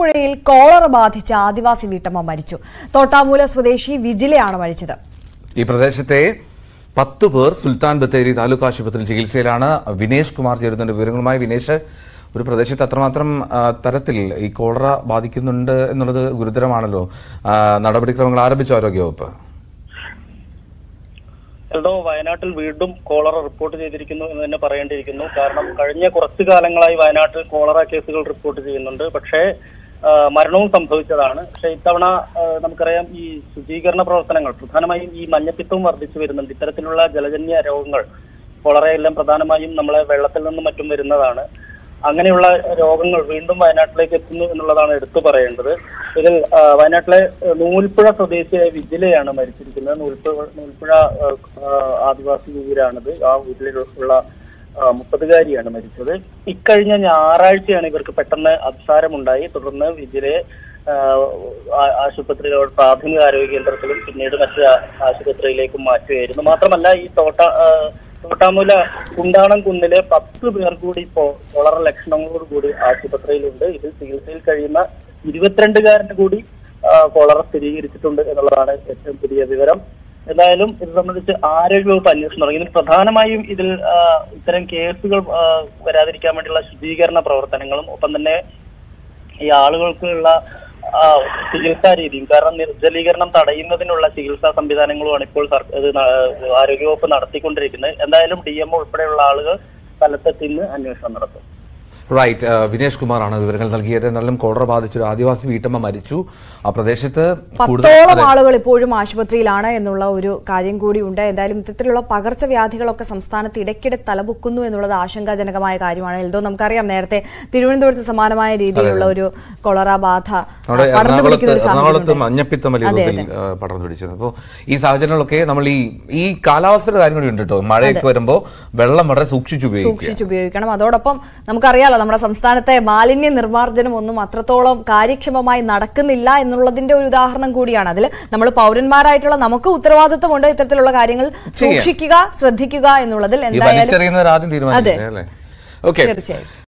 നൂൽപ്പുഴയിൽ cholera ബാധിച്ച ആദിവാസി വീട്ടമ്മ മരിച്ചു തോട്ടാമൂല സ്വദേശി വിജിലയാണ് മരിച്ചത് ഈ പ്രദേശത്തെ പത്ത് പേർ സുൽത്താൻ ബത്തേരി താലൂക്ക് ആശുപത്രിയിൽ ചികിത്സയിലാണ് വിനേഷ് കുമാർ ചേരുന്നുണ്ട് വിവരങ്ങളുമായി വിനേഷ് ഒരു പ്രദേശത്ത് അത്രമാത്രം ആ, തരത്തിൽ ഈ കോളറ ബാധിക്കുന്നുണ്ട് എന്നുള്ളത് ഗുരുതരമാണല്ലോ ആ, നടപടിക്രമങ്ങൾ ആരംഭിച്ചു ആരോഗ്യവകുപ്പ് എൽദോ വയനാട്ടിൽ വീണ്ടും കോളറ റിപ്പോർട്ട് ചെയ്തിരിക്കുന്നു എന്ന് തന്നെ പറയേണ്ടിയിരിക്കുന്നു കാരണം കഴിഞ്ഞ കുറച്ചു കാലങ്ങളായി വയനാട്ടിൽ കോളറ കേസുകൾ റിപ്പോർട്ട് ചെയ്യുന്നുണ്ട് പക്ഷേ ആ, മരണവും സംഭവിച്ചതാണ് പക്ഷെ ഇത്തവണ ആ, നമുക്കറിയാം ഈ ശുചീകരണ പ്രവർത്തനങ്ങൾ പ്രധാനമായും ഈ മഞ്ഞപ്പിത്തവും വർദ്ധിച്ചു വരുന്നുണ്ട് ഇത്തരത്തിലുള്ള ജലജന്യ രോഗങ്ങൾ കോളറയെല്ലാം പ്രധാനമായും നമ്മളെ വെള്ളത്തിൽ നിന്നും മറ്റും വരുന്നതാണ് അങ്ങനെയുള്ള രോഗങ്ങൾ വീണ്ടും വയനാട്ടിലേക്ക് എത്തുന്നു എന്നുള്ളതാണ് എടുത്തു പറയേണ്ടത് ഇതിൽ ആ, വയനാട്ടിലെ ആ, നൂൽപ്പുഴ സ്വദേശിയായ വിജിലയാണ് മരിച്ചിരിക്കുന്നത് നൂൽപ്പുഴ നൂൽപ്പുഴ ആ, ആ, ആദിവാസി ഊരാണിത് ആ ഊരിലുള്ള ആ, മുപ്പതുകാരിയാണ് മരിച്ചത് ഇക്കഴിഞ്ഞ ഞായറാഴ്ചയാണ് ഇവർക്ക് പെട്ടെന്ന് അബ്സാരമുണ്ടായി തുടർന്ന് വിജിലെ ആ, ആ- ആശുപത്രിയിലോ പ്രാഥമിക ആരോഗ്യ കേന്ദ്രത്തിലും പിന്നീട് മറ്റ് ആ- ആശുപത്രിയിലേക്കും മാറ്റുകയായിരുന്നു മാത്രമല്ല ഈ തോട്ട ആ, തോട്ടാമുല കുണ്ടാണം കുന്നിലെ പത്ത് പേർ കൂടി ഇപ്പോൾ കോളറ ലക്ഷണങ്ങളോട് കൂടി ആശുപത്രിയിലുണ്ട് ഇതിൽ ചികിത്സയിൽ കഴിയുന്ന ഇരുപത്തിരണ്ടുകാരന് കൂടി ആ, കോളറ സ്ഥിരീകരിച്ചിട്ടുണ്ട് എന്നുള്ളതാണ് ഏറ്റവും പുതിയ വിവരം എന്തായാലും ഇത് സംബന്ധിച്ച് ആരോഗ്യവകുപ്പ് അന്വേഷണം തുടങ്ങി ഇതിൽ പ്രധാനമായും ഇതിൽ ആ, ഇത്തരം കേസുകൾ ആ, വരാതിരിക്കാൻ വേണ്ടിയുള്ള ശുചീകരണ പ്രവർത്തനങ്ങളും ഒപ്പം തന്നെ ഈ ആളുകൾക്കുള്ള ആ, ചികിത്സാ രീതിയും കാരണം നിർജ്ജലീകരണം തടയുന്നതിനുള്ള ചികിത്സാ സംവിധാനങ്ങളുമാണ് ഇപ്പോൾ സർക്കാർ ഇത് ന- ആരോഗ്യവകുപ്പ് നടത്തിക്കൊണ്ടിരിക്കുന്നത് എന്തായാലും ഡി എം ഉൾപ്പെടെയുള്ള ആളുകൾ സ്ഥലത്തെത്തി ഇന്ന് അന്വേഷണം നടത്തും റൈറ്റ് ആ, വിനേഷ് കുമാറാണ് വിവരങ്ങൾ നൽകിയത് എന്നാലും കോളറ ബാധിച്ച ഒരു ആദിവാസി വീട്ടമ്മ മരിച്ചു ആ പ്രദേശത്ത് കൂടുതൽ പത്തോളം അതെ. ആളുകൾ ഇപ്പോഴും ആശുപത്രിയിലാണ് എന്നുള്ള ഒരു കാര്യം കൂടിയുണ്ട് എന്തായാലും ഇത്തരത്തിലുള്ള പകർച്ചവ്യാധികളൊക്കെ സംസ്ഥാനത്ത് ഇടയ്ക്കിടെ തലപൊക്കുന്നു എന്നുള്ളത് ആശങ്കാജനകമായ കാര്യമാണ് എൽദോ നമുക്കറിയാം നേരത്തെ തിരുവനന്തപുരത്ത് സമാനമായ രീതിയിലുള്ള ഒരു കൊളറ ബാധ നമ്മുടെ പടർന്നു എറണാകുളത്ത് പിടിക്കുന്ന ഒരു എറണാകുളത്ത് സാഹചര്യം മഞ്ഞപ്പിത്തം വലിയ അതെ, തോതിൽ ആ, പടർന്നു പിടിച്ചത് അപ്പോൾ ഈ സാഹചര്യങ്ങളൊക്കെ നമ്മൾ ഈ ഈ കാലാവസ്ഥയുടെ കാര്യം കൂടി ഉണ്ട് കേട്ടോ മഴയൊക്കെ വരുമ്പോൾ വെള്ളം വളരെ സൂക്ഷിച്ചു ഉപയോഗിക്കുക സൂക്ഷിച്ചുപയോഗിക്കണം അതോടൊപ്പം നമുക്കറിയാലോ നമ്മുടെ സംസ്ഥാനത്തെ മാലിന്യ നിർമ്മാർജ്ജനം ഒന്നും അത്രത്തോളം കാര്യക്ഷമമായി നടക്കുന്നില്ല എന്നുള്ളതിന്റെ ഒരു ഉദാഹരണം കൂടിയാണ് അതിൽ നമ്മൾ പൗരന്മാരായിട്ടുള്ള നമുക്ക് ഉത്തരവാദിത്വമുണ്ട് ഇത്തരത്തിലുള്ള കാര്യങ്ങൾ സൂക്ഷിക്കുക ശ്രദ്ധിക്കുക എന്നുള്ളതിൽ ഈ എന്തായാലും വലിച്ചെറിയുന്നവർ ആദ്യം തീരുമാനിക്കുന്നത് അല്ലേ ഓക്കെ തീർച്ചയായും